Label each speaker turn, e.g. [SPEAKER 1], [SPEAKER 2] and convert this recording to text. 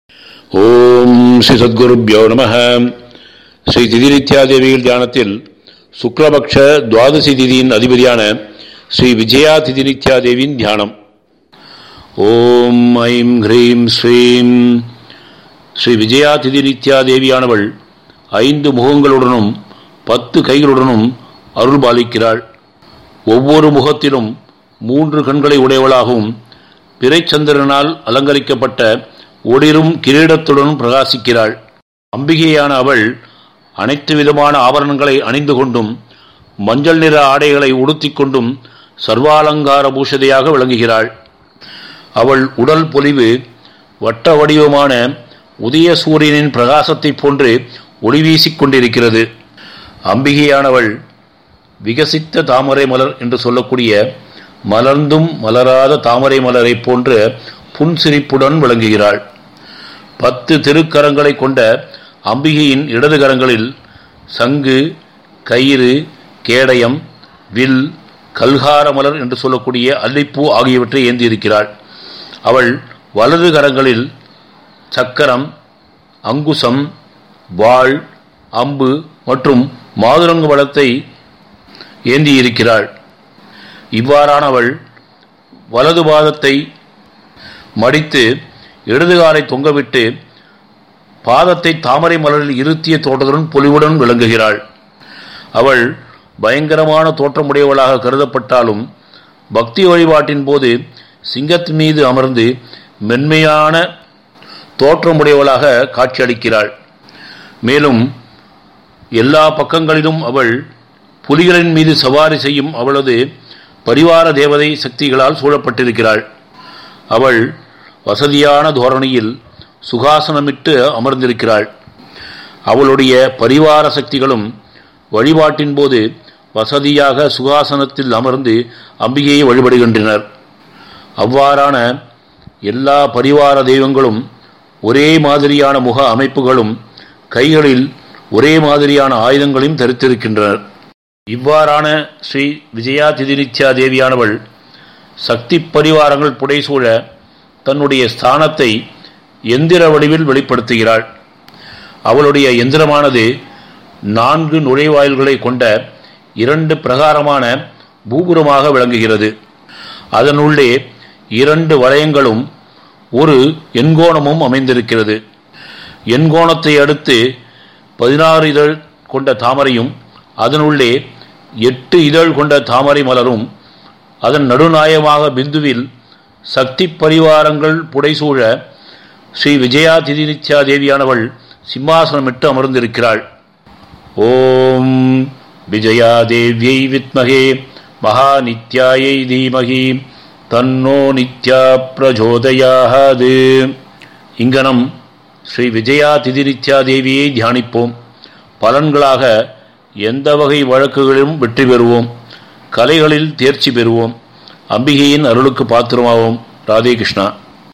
[SPEAKER 1] ஓம் ஸ்ரீ சத்குருப்யோ நம ஸ்ரீ திதிநித்யாதேவியில் தியானத்தில் சுக்லபக்ஷ துவாதசி திதியின் அதிபதியான ஸ்ரீ விஜயா திதிநித்யாதேவியின் தியானம் ஓம் ஐம் ஹ்ரீம் ஸ்ரீம் ஸ்ரீ விஜயா திதிநித்யாதேவியானவள் ஐந்து முகங்களுடனும் பத்து கைகளுடனும் அருள் பாலிக்கிறாள் ஒவ்வொரு முகத்திலும் மூன்று கண்களை உடையவளாகவும் பிறைச்சந்திரனால் அலங்கரிக்கப்பட்ட ஒளிரும் கிரீடத்துடன் பிரகாசிக்கிறாள் அம்பிகையான அவள் அனைத்து விதமான ஆபரணங்களை அணிந்து கொண்டும் மஞ்சள் நிற ஆடைகளை உடுத்திக் கொண்டும் சர்வாலங்கார பூஷதையாக விளங்குகிறாள் அவள் உடல் பொலிவு வட்ட வடிவமான உதய சூரியனின் பிரகாசத்தைப் போன்று ஒளி வீசிக் கொண்டிருக்கிறது அம்பிகையானவள் விகசித்த தாமரை மலர் என்று சொல்லக்கூடிய மலர்ந்தும் மலராத தாமரை மலரை போன்ற புன்சிரிப்புடன் விளங்குகிறாள் பத்து திருக்கரங்களை கொண்ட அம்பிகையின் இடது கரங்களில் சங்கு கயிறு கேடயம் வில் கல்கார மலர் என்று சொல்லக்கூடிய அல்லிப்பூ ஆகியவற்றை ஏந்தியிருக்கிறாள் அவள் வலது கரங்களில் சக்கரம் அங்குசம் வாள் அம்பு மற்றும் மாதுரங்கு வளத்தை ஏந்தியிருக்கிறாள் இவ்வாறானவள் வலது பாதத்தை மடித்து இடதுகாலை தொங்கவிட்டு பாதத்தை தாமரை மலரில் இருத்திய தோட்டத்துடன் பொலிவுடன் விளங்குகிறாள் அவள் பயங்கரமான தோற்றமுடையவளாக கருதப்பட்டாலும் பக்தி வழிபாட்டின் போது சிங்கத்தின் மீது அமர்ந்து மென்மையான தோற்றமுடையவளாக காட்சியளிக்கிறாள் மேலும் எல்லா பக்கங்களிலும் அவள் புலிகளின் மீது சவாரி செய்யும் அவளது பரிவார தேவதை சக்திகளால் சூழப்பட்டிருக்கிறாள் அவள் வசதியான தோரணையில் சுகாசனமிட்டு அமர்ந்திருக்கிறாள் அவளுடைய பரிவார சக்திகளும் வழிபாட்டின் போது வசதியாக சுகாசனத்தில் அமர்ந்து அம்பிகையை வழிபடுகின்றனர் அவ்வாறான எல்லா பரிவார தெய்வங்களும் ஒரே மாதிரியான முக அமைப்புகளும் கைகளில் ஒரே மாதிரியான ஆயுதங்களையும் தரித்திருக்கின்றனர் இவ்வாறான ஸ்ரீ விஜயா திதிநித்யா தேவியானவள் சக்தி பரிவாரங்கள் புடைசூழ தன்னுடைய ஸ்தானத்தை எந்திர வடிவில் வெளிப்படுத்துகிறாள் அவளுடைய எந்திரமானது நான்கு நுழைவாயில்களை கொண்ட இரண்டு பிரகாரமான பூபுரமாக விளங்குகிறது அதனுள்ளே இரண்டு வளையங்களும் ஒரு எண்கோணமும் அமைந்திருக்கிறது எண்கோணத்தை அடுத்து பதினாறு இதழ் கொண்ட தாமரையும் அதனுள்ளே எட்டு இதழ் கொண்ட தாமரை மலரும் அதன் நடுநாயமாக பிந்துவில் சக்தி பரிவாரங்கள் புடைசூழ ஸ்ரீ விஜயா திதிநித்யா தேவியானவள் சிம்மாசனமிட்டு அமர்ந்திருக்கிறாள் ஓம் விஜயா தேவியை வித்மகே மகாநித்யாயை தீமகி தன்னோ நித்யா பிரஜோதயாது இங்கனம் ஸ்ரீ விஜயா திதிநித்யா தேவியை தியானிப்போம் பலன்களாக எந்த வகை வழக்குகளிலும் வெற்றி பெறுவோம் கலைகளில் தேர்ச்சி பெறுவோம் அம்பிகையின் அருளுக்கு பாத்திரமாவோம் ராதே கிருஷ்ணா